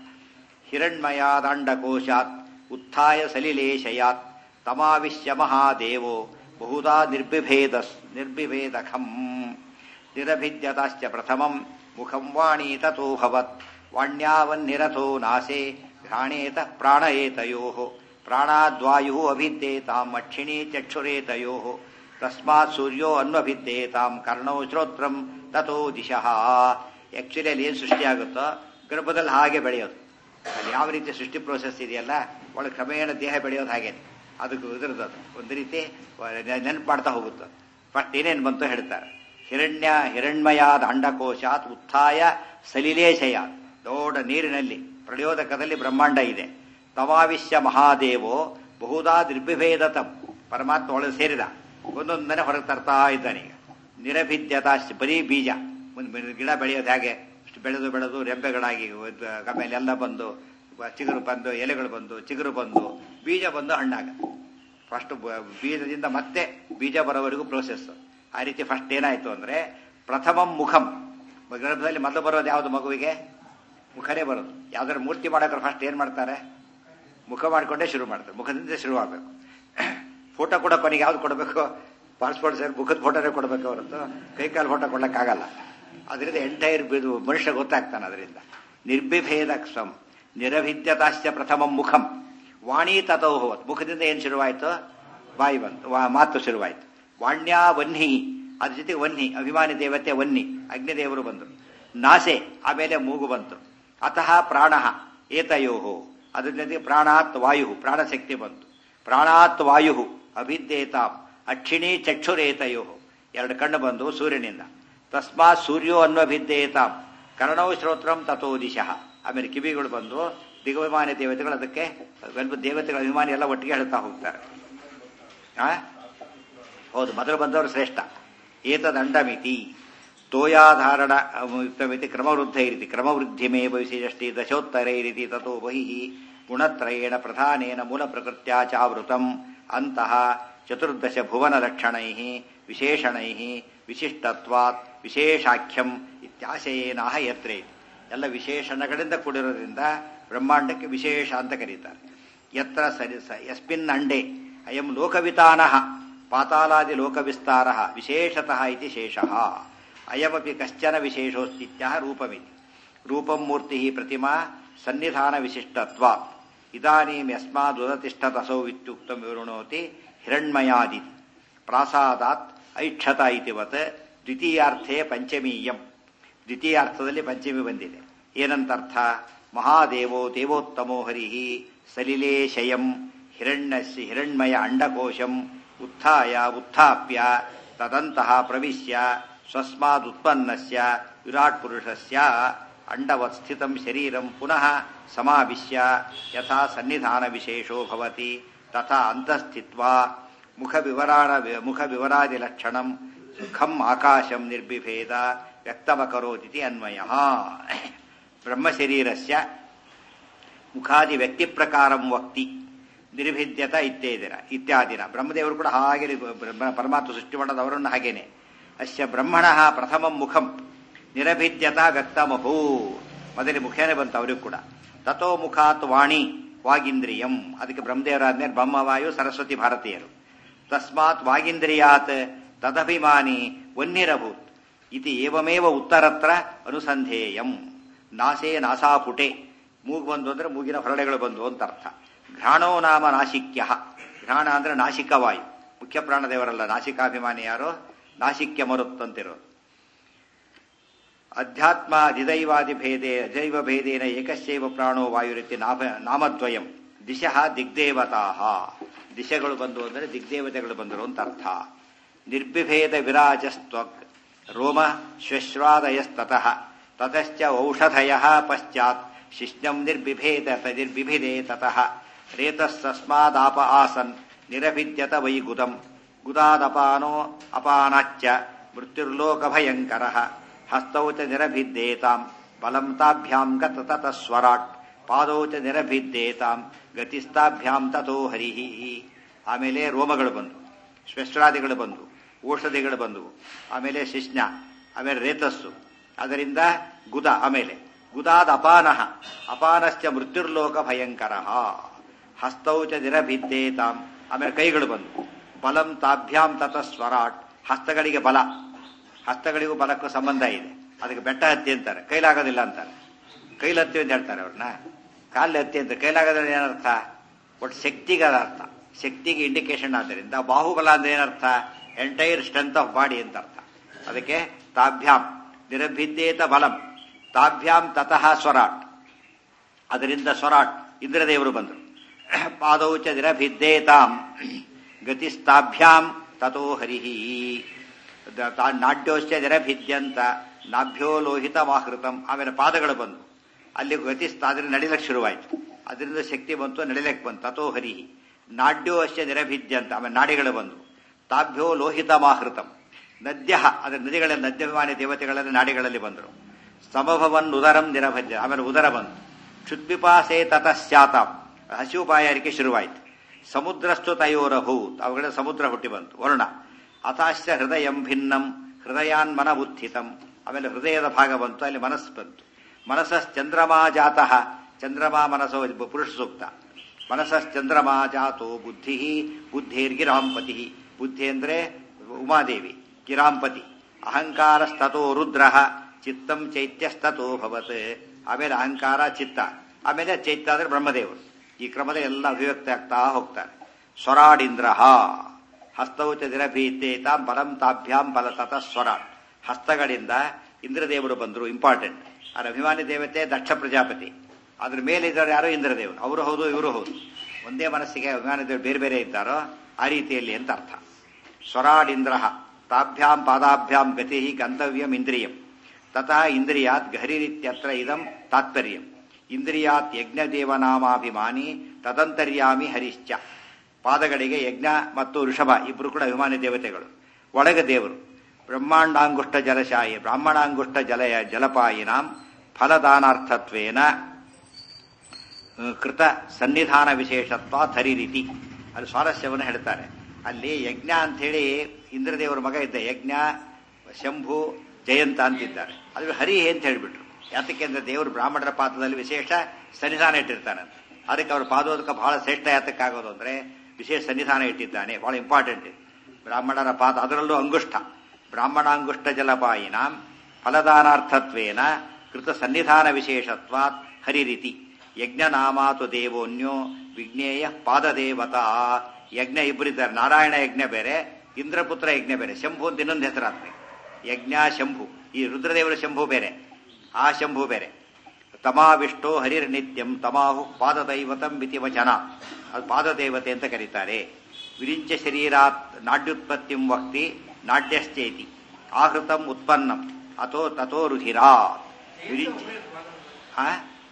ಹಿರಣ್ಮಯಾದಾಂಡಕೋಶಾತ್ ಉತ್ಥಾಯ ಸಲಿಲೇಶಯಾತ್ ತಮಾವಿಶ್ಯ ಮಹಾದೇವೋ ಬಹುಧಾ ನಿರ್ಬಿಭೇದ ನಿರ್ಬಿಭೇದಖಂ ನಿರಭಿದ್ಯತಾಶ್ಚ ಪ್ರಥಮಂ ಮುಖಂ ವಾಣಿ ತಥೋಭವತ್ ವಾಣ್ಯಾವನ್ನಿರಥೋ ನಾಸೆ ಘ್ರಾಣೇತ ಪ್ರಾಣಯೇತಯೋ ಪ್ರಾಣಾದ್ವಾಯು ಅಭಿದ್ದೇತಾಂ ಅಕ್ಷಿಣಿ ಚಕ್ಷುರೇತಯೋ ತಸ್ಮಾತ್ ಸೂರ್ಯೋ ಅನ್ವಭಿದ್ದೇತಾಂ ಕರ್ಣೌ ಶ್ರೋತ್ರಂ ತಥೋ ದಿಶಃ ಆಕ್ಚುಲಿ ಅಲ್ಲಿ ಏನು ಸೃಷ್ಟಿಯಾಗುತ್ತೋ ಗರ್ಭದಲ್ಲಿ ಹಾಗೆ ಬೆಳೆಯೋದು ಅಲ್ಲಿ ಯಾವ ರೀತಿ ಸೃಷ್ಟಿ ಪ್ರೋಸೆಸ್ ಇದೆಯಲ್ಲ ಒಳಗೆ ಕ್ರಮೇಣ ದೇಹ ಬೆಳೆಯೋದು ಹಾಗೆ ಅದಕ್ಕೆ ಇದ್ರದ್ದು ಅದು ಒಂದು ರೀತಿ ನೆನಪು ಮಾಡ್ತಾ ಹೋಗುತ್ತೆ ಫಸ್ಟ್ ಏನೇನು ಬಂತು ಹೇಳ್ತಾರೆ ಹಿರಣ್ಯ ಹಿರಣ್ಮಯಾದ ಅಂಡಕೋಶಾತ್ ಉತ್ಥಾಯ ಸಲಿಲೇಶಯ ದೊಡ್ಡ ನೀರಿನಲ್ಲಿ ಪ್ರಳಯೋದಕದಲ್ಲಿ ಬ್ರಹ್ಮಾಂಡ ಇದೆ ತಮಾವಿಶ್ಯ ಮಹಾದೇವೋ ಬಹುದಾ ನಿರ್ಬಿಭೇದತಂ ಪರಮಾತ್ಮ ಒಳಗೆ ಸೇರಿದ ಒಂದೊಂದನೆ ಹೊರಗೆ ತರ್ತಾ ಇದ್ದಾನೆ ಈಗ ನಿರಭಿದ್ಯತಾ ಬರೀ ಬೀಜ ಒಂದು ಗಿಡ ಬೆಳೆಯೋದು ಹೇಗೆ ಇಷ್ಟು ಬೆಳೆದು ಬೆಳೆದು ರೆಂಬೆಗಳಾಗಿ ಒಂದು ಆಮೇಲೆ ಎಲ್ಲ ಬಂದು ಚಿಗುರು ಬಂದು ಎಲೆಗಳು ಬಂದು ಚಿಗುರು ಬಂದು ಬೀಜ ಬಂದು ಹಣ್ಣಾಗುತ್ತೆ ಫಸ್ಟ್ ಬೀಜದಿಂದ ಮತ್ತೆ ಬೀಜ ಬರೋವರೆಗೂ ಪ್ರೋಸೆಸ್ ಆ ರೀತಿ ಫಸ್ಟ್ ಏನಾಯ್ತು ಅಂದ್ರೆ ಪ್ರಥಮಂ ಮುಖಂ ಗರ್ಭದಲ್ಲಿ ಮೊದಲು ಬರೋದು ಯಾವುದು ಮಗುವಿಗೆ ಮುಖನೇ ಬರೋದು ಯಾವ್ದಾದ್ರು ಮೂರ್ತಿ ಮಾಡೋಕೆ ಫಸ್ಟ್ ಏನ್ ಮಾಡ್ತಾರೆ ಮುಖ ಮಾಡಿಕೊಂಡೇ ಶುರು ಮಾಡ್ತಾರೆ ಮುಖದಿಂದ ಶುರು ಆಗಬೇಕು ಫೋಟೋ ಕೂಡ ಕೊನೆಗೆ ಯಾವ್ದು ಕೊಡಬೇಕು ಪಾಸ್ಪೋರ್ಟ್ ಸರ್ ಮುಖದ ಫೋಟೋನೇ ಕೊಡಬೇಕು ಹೊರತು ಕೈಕಾಲು ಫೋಟೋ ಕೊಡಕ್ಕಾಗಲ್ಲ ಅದರಿಂದ ಎಂಟೈರ್ ಬಿದು ಮನುಷ್ಯ ಗೊತ್ತಾಗ್ತಾನೆ ಅದರಿಂದ ನಿರ್ಬಿಭೇದ ಸ್ವಂ ನಿರಭಿದ್ಯತಾಶ್ಚ ಪ್ರಥಮ ಮುಖಂ ವಾಣಿ ತಥೋ ಹೋವತ್ ಮುಖದಿಂದ ಏನ್ ಶುರುವಾಯ್ತು ಬಾಯಿ ಬಂತು ವಾ- ಮಾತು ಶುರುವಾಯ್ತು ವಾಣ್ಯಾ ವನ್ಹಿ ಅದ್ರ ಜೊತೆಗೆ ವನ್ಹಿ ಅಭಿಮಾನಿ ದೇವತೆ ವನ್ನಿ ಅಗ್ನಿದೇವರು ಬಂದರು ನಾಸೆ ಆಮೇಲೆ ಮೂಗು ಬಂತು ಅತಃ ಪ್ರಾಣ ಏತಯೋಹೋ ಅದ್ರ ಜೊತೆಗೆ ಪ್ರಾಣಾತ್ ವಾಯು ಪ್ರಾಣಶಕ್ತಿ ಬಂತು ಪ್ರಾಣಾತ್ ವಾಯು ಅಭಿದ್ದೇತಾಂ ಅಕ್ಷಿಣಿ ಚಕ್ಷುರೇತಯೋ ಎರಡು ಕಣ್ಣು ಬಂದು ಸೂರ್ಯನಿಂದ ತಸ್ಮಾತ್ ಸೂರ್ಯೋ ಅನ್ವಭಿದ್ದೇತಾಂ ಕರ್ಣೌ ಶ್ರೋತ್ರಂ ತಥೋ ದಿಶಃ ಆಮೇಲೆ ಕಿವಿಗಳು ಬಂದು ದಿಗಭಿಮಾನಿ ದೇವತೆಗಳು ಅದಕ್ಕೆ ಸ್ವಲ್ಪ ದೇವತೆಗಳ ಅಭಿಮಾನಿ ಎಲ್ಲ ಒಟ್ಟಿಗೆ ಹೇಳ್ತಾ ಹೋಗ್ತಾರೆ ಆ? ಹೌದು ಮೊದಲು ಬಂದವರು ಶ್ರೇಷ್ಠ ಏತದಂಡಮಿತಿ ತೋಯಾಧಾರಣ ಯುಕ್ತಮಿತಿ ಕ್ರಮವೃದ್ಧ ಇರಿತಿ ಕ್ರಮವೃದ್ಧಿಮೇವ ವಿಶೇಷಷ್ಟಿ ದಶೋತ್ತರೈರಿತಿ ತಥೋ ಬಹಿಃ ಗುಣತ್ರಯೇಣ ಪ್ರಧಾನೇನ ಮೂಲ ಪ್ರಕೃತ್ಯಾ ಚಾವೃತಂ ಅಂತಃ ಚತುರ್ದಶ ಭುವನ ಲಕ್ಷಣೈ ವಿಶೇಷಣೈ ವಿಶಿಷ್ಟತ್ವಾತ್ ವಿಶೇಷಾಖ್ಯಂ ಇತ್ಯಾಶಯೇನಾಹ ಯತ್ರೆ ಎಲ್ಲ ವಿಶೇಷಣಗಳಿಂದ ಕೂಡಿರೋದ್ರಿಂದ ಬ್ರಹ್ಮಾಂಡಕ್ಕೆ ವಿಶೇಷ ಅಂತ ಕರೀತಾರೆ ಯತ್ರ ಸರಿ ಸ ಯಸ್ಮಿನ್ ಅಂಡೆ ಅಯಂ ಲೋಕವಿತಾನಃ ಪಾತಾಲಾದಿ ಲೋಕವಿಸ್ತಾರ ವಿಶೇಷತಃ ಇತಿ ಶೇಷಃ ಅಯಮಪಿ ಕಶ್ಚನ ವಿಶೇಷೋಸ್ತಿತ್ಯಃ ರೂಪಮಿತಿ ರೂಪಂ ಮೂರ್ತಿ ಪ್ರತಿಮಾ ಸನ್ನಿಧಾನ ವಿಶಿಷ್ಟತ್ವಾತ್ ಇದಾನೀಂ ಯಸ್ಮಾದುದತಿಷ್ಠತಸೌ ಇತ್ಯುಕ್ತಂ ವಿವೃಣೋತಿ ಹಿರಣ್ಮಯಾದಿ ಪ್ರಾಸಾದಾತ್ ಐಕ್ಷತ ಇತಿವತ್ ದ್ವಿತೀಯಾರ್ಥೇ ಪಂಚಮೀಯಂ ದ್ವಿತೀಯಾರ್ಥದಲ್ಲಿ ಪಂಚಮಿ ಬಂದಿದೆ ಏನಂತರ್ಥ ಮಹಾದೇವೋ ದೇವೋತ್ತಮೋ ಹರಿ ಸಲಿಲೇಶಯಂ ಹಿರಣ್ಯಸ್ಯ ಹಿರಣ್ಮಯ ಅಂಡಕೋಶಂ ಉತ್ಥಾಯ ಉತ್ಥಾಪ್ಯ ತದಂತಹ ಪ್ರವಿಶ್ಯ ಸ್ವಸ್ಮಾದುತ್ಪನ್ನಸ್ಯ ವಿರಾಟ್ ಪುರುಷಸ್ಯ ಅಂಡವತ್ ಸ್ಥಿತಂ ಶರೀರಂ ಪುನಃ ಸಮಾವಿಶ್ಯ ಯಥಾ ಸನ್ನಿಧಾನ ವಿಶೇಷೋ ಭವತಿ ತಥಾ ಅಂತಸ್ಥಿತ್ವಾ ಮುಖ ವಿವರಾಣ ಮುಖ ವಿವರಾದಿ ಲಕ್ಷಣಂ ಖಂ ಆಕಾಶಂ ನಿರ್ಬಿಭೇದ ವ್ಯಕ್ತಮಕರೋತಿ ಅನ್ವಯ ಬ್ರಹ್ಮಶರೀರಸ್ಯ ಮುಖಾದಿ ವ್ಯಕ್ತಿ ಪ್ರಕಾರಂ ವಕ್ತಿ ನಿರ್ಭಿದ್ಯತ ಇತ್ಯೇದಿನ ಇತ್ಯಾದಿನ ಬ್ರಹ್ಮದೇವರು ಕೂಡ ಹಾಗೆ ಬ್ರಹ್ಮ- ಪರಮಾತ್ಮ ಸೃಷ್ಟಿ ಮಾಡೋದು ಅವರನ್ನು ಹಾಗೇನೆ ಅಸ್ಯ ಬ್ರಹ್ಮಣ ಪ್ರಥಮ ಮುಖಂ ನಿರಭಿದ್ಯತ ವ್ಯಕ್ತಮಭೂ ಮೊದಲೇ ಮುಖೇನೆ ಬಂತು ಅವರಿಗೂ ಕೂಡ ತಥೋ ಮುಖಾತ್ ವಾಣಿ ವಾಗೀಂದ್ರಿಯಂ ಅದಕ್ಕೆ ಬ್ರಹ್ಮದೇವರಾದ್ಮೇಲೆ ಬ್ರಹ್ಮವಾಯು ಸರಸ್ವತಿ ಭಾರತೀಯರು ತಸ್ಮಾತ್ ವಾಗೀಂದ್ರಿಯಾತ್ ತದಭಿಮಾನಿ ವನ್ನಿರಭೂತ್ ಇತಿ ಏವಮೇವ ಉತ್ತರತ್ರ ಅನುಸಂಧೇಯಂ ನಾಸೇ ನಾಸಾಪುಟೆ ಮೂಗು ಬಂದು ಅಂದ್ರೆ ಮೂಗಿನ ಹೊರಡೆಗಳು ಬಂದು ಅಂತ ಅರ್ಥ ಘ್ರಾಣೋ ನಾಮ ನಾಸಿಕ್ಯ ಘ್ರಾಣ ಅಂದ್ರೆ ನಾಸಿಕವಾಯು ಮುಖ್ಯ ಪ್ರಾಣದೇವರಲ್ಲ ನಾಸಿಕಾಭಿಮಾನಿ ಯಾರೋ ನಾಸಿಕ್ಯ ಮರುತ್ತಂತಿರೋದು ಅಧ್ಯಾತ್ಮ ಅಧಿದೈವಾದಿ ಭೇದೆ ಅಜೈವ ಭೇದೇನ ಏಕಶ್ಚೈವ ಪ್ರಾಣೋ ವಾಯುರಿತಿ ನಾಮ ನಾಮದ್ವಯಂ ದಿಶಃ ದಿಗ್ದೇವತಾ ದಿಶೆಗಳು ಬಂದು ಅಂದರೆ ದಿಗ್ದೇವತೆಗಳು ಬಂದರು ಅಂತ ಅರ್ಥ ನಿರ್ಬಿಭೇದ ವಿರಾಜಸ್ತ್ವಕ್ ರೋಮ ಶ್ವಶ್ರಾದಯಸ್ತತಃ ತತಶ್ಚ ಔಷಧಯ ಪಶ್ಚಾತ್ ಶಿಷ್ಣಂ ನಿರ್ಬಿಭೇದ ನಿರ್ಬಿಭಿದೆ ತತಃ ರೇತಸ್ತಸ್ಮಾದಾಪ ಆಸನ್ ನಿರಭಿದ್ಯತ ವೈ ಗುದಂ ಗುದಾದಪಾನೋ ಅಪಾನಾಚ್ಚ ಮೃತ್ಯುರ್ಲೋಕಭಯಂಕರ ಹಸ್ತೌ ಚ ನಿರಭಿದ್ದೇತಾಂ ಬಲಂ ತಾಭ್ಯಾಂ ಗತ ತತಃ ಸ್ವರಾಟ್ ಪಾದೌ ಚ ನಿರಭಿದ್ದೇತಾಂ ಗತಿಸ್ತಾಭ್ಯಾಂ ತಥೋ ಹರಿಃ ಆಮೇಲೆ ರೋಮಗಳು ಬಂದು ಶ್ವಶ್ರಾದಿಗಳು ಬಂದು ಔಷಧಿಗಳು ಬಂದವು ಆಮೇಲೆ ಶಿಷ್ಣ ಆಮೇಲೆ ರೇತಸ್ಸು ಅದರಿಂದ ಗುದ ಆಮೇಲೆ ಗುದಾದ ಅಪಾನಃ ಅಪಾನಶ್ಚ ಮೃತ್ಯುರ್ಲೋಕ ಭಯಂಕರ ಹಸ್ತೌ ಚ ನಿರಭಿದ್ದೇತಾಂ ಆಮೇಲೆ ಕೈಗಳು ಬಂದು ಬಲಂ ತಾಭ್ಯಾಂ ತತ ಸ್ವರಾಟ್ ಹಸ್ತಗಳಿಗೆ ಬಲ ಹಸ್ತಗಳಿಗೂ ಬಲಕ್ಕೂ ಸಂಬಂಧ ಇದೆ ಅದಕ್ಕೆ ಬೆಟ್ಟ ಹತ್ತಿ ಅಂತಾರೆ ಕೈಲಾಗೋದಿಲ್ಲ ಅಂತಾರೆ ಕೈಲಿ ಹತ್ತಿ ಅಂತ ಹೇಳ್ತಾರೆ ಅವ್ರನ್ನ ಕಾಲು ಹತ್ತಿ ಅಂತ ಕೈಲಾಗೋದ್ರೆ ಏನರ್ಥ ಒಟ್ಟು ಶಕ್ತಿಗೆ ಅದ ಅರ್ಥ ಶಕ್ತಿಗೆ ಇಂಡಿಕೇಶನ್ ಆದ್ದರಿಂದ ಬಾಹುಬಲ ಅಂದ್ರೆ ಏನರ್ಥ ಎಂಟೈರ್ ಸ್ಟ್ರೆಂತ್ ಆಫ್ ಬಾಡಿ ಅಂತ ಅರ್ಥ ಅದಕ್ಕೆ ತಾಭ್ಯಾಂ ನಿರಭಿದ್ದೇತ ಬಲಂ ತಾಭ್ಯಾಂ ತತಃ ಸ್ವರಾಟ್ ಅದರಿಂದ ಸ್ವರಾಟ್ ಇಂದ್ರದೇವರು ಬಂದರು ಪಾದೌಚ ನಿರಭಿದ್ದೇತಾಂ ಗತಿಸ್ತಾಭ್ಯಾಂ ತಥೋ ಹರಿಹಿ ನಾಟ್ಯೋಶ್ಚ ನಿರಭಿದ್ಯಂತ ನಾಭ್ಯೋ ಲೋಹಿತ ಮಾಹೃತಂ ಆಮೇಲೆ ಪಾದಗಳು ಬಂದು ಅಲ್ಲಿ ಗತಿಸ್ತ ಅದ್ರ ನಡಿಲಕ್ಕೆ ಶುರುವಾಯಿತು ಅದರಿಂದ ಶಕ್ತಿ ಬಂತು ನಡಿಲಕ್ಕೆ ಬಂತು ತಥೋ ಹರಿಹಿ ನಾಡ್ಯೋ ಅಶ್ಯ ನಿರಭಿದ್ಯ ಅಂತ ಆಮೇಲೆ ನಾಡಿಗಳು ಬಂದು ತಾಭ್ಯೋ ಲೋಹಿತ ಮಾಹೃತಂ ನದ್ಯ ಅದರ ನದಿಗಳಲ್ಲಿ ನದ್ಯಭಿಮಾನಿ ದೇವತೆಗಳಲ್ಲಿ ನಾಡಿಗಳಲ್ಲಿ ಬಂದರು ಸಮಭವನ್ ಉದರಂ ನಿರಭಜ್ಯ ಆಮೇಲೆ ಉದರ ಬಂತು ಕ್ಷುದ್ವಿಪಾಸೆ ತತಃ ಹಸಿವು ಬಾಯಾರಿಕೆ ಶುರುವಾಯಿತು ಸಮುದ್ರಸ್ತು ತಯೋರಭೂತ್ ಅವುಗಳ ಸಮುದ್ರ ಹುಟ್ಟಿ ಬಂತು ವರುಣ ಅಥಾಶ್ಚ ಹೃದಯಂ ಭಿನ್ನಂ ಹೃದಯಾನ್ ಮನ ಉತ್ಥಿತಂ ಆಮೇಲೆ ಹೃದಯದ ಭಾಗ ಬಂತು ಅಲ್ಲಿ ಮನಸ್ಸು ಬಂತು ಮನಸ್ಸಶ್ಚಂದ್ರಮಾ ಜಾತಃ ಚಂದ್ರಮಾ ಮನಸ್ಸೋ ಪುರುಷ ಸೂಕ್ತ ಮನಸ್ಸಶ್ಚಂದ್ರಮಾ ಜಾತೋ ಬುದ್ಧಿ ಬುದ್ಧಿರ್ಗಿರಾಂಪತಿ ಬುದ್ಧಿ ಅಂದ್ರೆ ಉಮಾದೇವಿ ಗಿರಾಂಪತಿ ಅಹಂಕಾರಸ್ತೋ ರುದ್ರ ಚಿತ್ತಂ ಚೈತ್ಯಸ್ತೋ ಭವತ್ ಆಮೇಲೆ ಅಹಂಕಾರ ಚಿತ್ತ ಆಮೇಲೆ ಚೈತ್ಯ ಅಂದ್ರೆ ಬ್ರಹ್ಮದೇವರು ಈ ಕ್ರಮದ ಎಲ್ಲ ಅಭಿವ್ಯಕ್ತಿ ಆಗ್ತಾ ಹೋಗ್ತಾರೆ ಸ್ವರಾಡಿಂದ್ರ ಹಸ್ತೌಚ ದಿರಭೀತೇತಾಂ ಬಲಂ ತಾಭ್ಯಾಂ ಬಲತತ ಸ್ವರಾಟ್ ಹಸ್ತಗಳಿಂದ ಇಂದ್ರದೇವರು ಬಂದರು ಇಂಪಾರ್ಟೆಂಟ್ ಅದರ ಅಭಿಮಾನಿ ದೇವತೆ ದಕ್ಷ ಪ್ರಜಾಪತಿ ಅದ್ರ ಮೇಲೆ ಇದ್ದಾರೆ ಯಾರೋ ಇಂದ್ರದೇವರು ಅವರು ಹೌದು ಇವರು ಹೌದು ಒಂದೇ ಮನಸ್ಸಿಗೆ ಅಭಿಮಾನಿ ದೇವರು ಬೇರೆ ಬೇರೆ ಇದ್ದಾರೋ ಆ ರೀತಿಯಲ್ಲಿ ಅಂತ ಅರ್ಥ ಸ್ವರಾಡಿಂದ್ರ ತಾಭ್ಯಾಂ ಪಾದಾಭ್ಯಾಂ ಗತಿ ಗಂತವ್ಯಂ ಇಂದ್ರಿಯಂ ತತಃ ಇಂದ್ರಿಯಾತ್ ಗಹರಿರಿತ್ಯತ್ರ ಇದಂ ತಾತ್ಪರ್ಯಂ ಇಂದ್ರಿಯಾತ್ ಯಜ್ಞದೇವನಾಮಾಭಿಮಾನಿ ತದಂತರ್ಯಾಮಿ ಹರಿಶ್ಚ ಪಾದಗಳಿಗೆ ಯಜ್ಞ ಮತ್ತು ಋಷಭ ಇಬ್ಬರು ಕೂಡ ಅಭಿಮಾನಿ ದೇವತೆಗಳು ಒಳಗ ದೇವರು ಬ್ರಹ್ಮಾಂಡಾಂಗುಷ್ಟ ಜಲಶಾಯಿ ಬ್ರಾಹ್ಮಣಾಂಗುಷ್ಟ ಜಲಯ ಜಲಪಾಯಿನಾಂ ಫಲದಾನಾರ್ಥತ್ವೇನ ಕೃತ ಸನ್ನಿಧಾನ ವಿಶೇಷತ್ವ ಥರಿರಿತಿ ಅಲ್ಲಿ ಸ್ವಾರಸ್ಯವನ್ನು ಹೇಳ್ತಾರೆ ಅಲ್ಲಿ ಯಜ್ಞ ಅಂಥೇಳಿ ಇಂದ್ರದೇವರ ಮಗ ಇದ್ದ ಯಜ್ಞ ಶಂಭು ಜಯಂತ ಅಂತಿದ್ದಾರೆ ಅದು ಹರಿ ಅಂತ ಹೇಳಿಬಿಟ್ರು ಯಾತಕ್ಕೆ ಅಂದ್ರೆ ದೇವರು ಬ್ರಾಹ್ಮಣರ ಪಾತ್ರದಲ್ಲಿ ವಿಶೇಷ ಸನ್ನಿಧಾನ ಇಟ್ಟಿರ್ತಾನೆ ಅದಕ್ಕೆ ಅವ್ರ ಪಾದೋದಕ ಬಹಳ ಶ್ರೇಷ್ಠ ಯಾತಕ್ಕಾಗೋದು ಅಂದ್ರೆ ವಿಶೇಷ ಸನ್ನಿಧಾನ ಇಟ್ಟಿದ್ದಾನೆ ಬಹಳ ಇಂಪಾರ್ಟೆಂಟ್ ಬ್ರಾಹ್ಮಣರ ಪಾದ ಅದರಲ್ಲೂ ಅಂಗುಷ್ಠ ಬ್ರಾಹ್ಮಣಾಂಗುಷ್ಟ ಜಲಪಾಯಿನಾಂ ಫಲದಾನಾರ್ಥತ್ವೇನ ಕೃತ ಸನ್ನಿಧಾನ ವಿಶೇಷತ್ವಾತ್ ಹರಿರಿತಿ ಯಜ್ಞನಾಮಾತು ದೇವೋನ್ಯೋ ವಿಜ್ಞೇಯ ಪಾದದೇವತಾ ಯಜ್ಞ ಇಬ್ಬರಿದ್ದಾರೆ ನಾರಾಯಣ ಯಜ್ಞ ಬೇರೆ ಇಂದ್ರಪುತ್ರ ಯಜ್ಞ ಬೇರೆ ಶಂಭು ಅಂತ ಇನ್ನೊಂದು ಹೆಸರಾತ್ಮೆ ಯಜ್ಞ ಶಂಭು ಈ ರುದ್ರದೇವರ ಶಂಭು ಬೇರೆ ಆ ಶಂಭು ಬೇರೆ ತಮಾವಿಷ್ಟೋ ಹರಿರ್ ನಿತ್ಯಂ ತಮಾಹು ಪಾದದೈವತಂ ಇತಿ ವಚನ ಅದು ಪಾದದೇವತೆ ಅಂತ ಕರೀತಾರೆ ವಿರಿಂಚ ಶರೀರಾತ್ ನಾಡ್ಯುತ್ಪತ್ತಿಂ ವಕ್ತಿ ನಾಡ್ಯಶ್ಚೇತಿ ಆಹೃತಂ ಉತ್ಪನ್ನಂ ಅಥೋ ತಥೋ ರುಧಿರಾ ವಿರಿಂಚ ಆ?